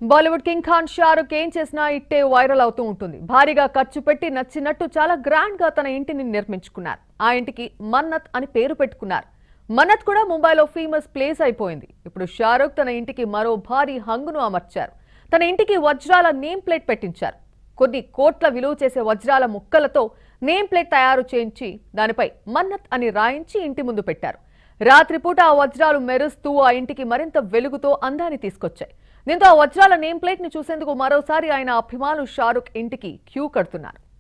Bollywood king Khan Shahrukh ఏం చేసినా ఇట్టే వైరల్ అవుతూ ఉంటుంది భారీగా ఖర్చు పెట్టి నచ్చినట్టు చాలా గ్రాండ్ గా తన ఇంటిని నిర్మించుకున్నారు ఆ ఇంటికి మన్నత్ అని పేరు పెట్టుకున్నారు మన్నత్ కూడా ముంబైలో ఫేమస్ ప్లేస్ అయిపోయింది ఇప్పుడు షారుఖ్ తన ఇంటికి మరో భారీ హంగును అమర్చారు తన ఇంటికి వజ్రాల నేమ్ ప్లేట్ పెట్టించారు కొన్ని కోట్ల విలువ చేసే వజ్రాల ముక్కలతో నేమ్ ప్లేట్ తయారు చేయించి దానిపై మన్నత్ అని రాయించి ఇంటి ముందు పెట్టారు రాత్రిపూట ఆ వజ్రాలు మెరుస్తూ ఆ ఇంటికి మరింత వెలుగుతో అందాన్ని తీసుకొచ్చాయి దీంతో ఆ వజ్రాల నేమ్ ప్లేట్ ని చూసేందుకు మరోసారి ఆయన అభిమానులు షారుఖ్ ఇంటికి క్యూ కడుతున్నారు